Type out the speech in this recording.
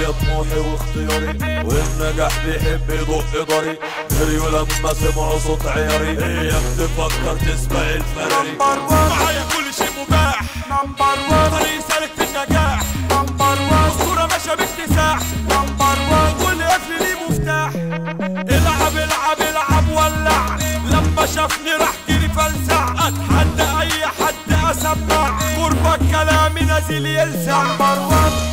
ويا طموحي واختياري والنجاح بيحب يدق ضري جريوا لما سمعوا صوت عياري اياك تفكر تسبق الفراري معايا كل شيء مباح نمبر وان طريق سالك في النجاح نمبر وان اسطوره ماشيه باكتساح نمبر وان كل قفل ليه مفتاح العب العب العب ولع لما شافني راح جري فلسع اتحدى اي حد اسمع قربك كلامي نازل يلسع نمبر وان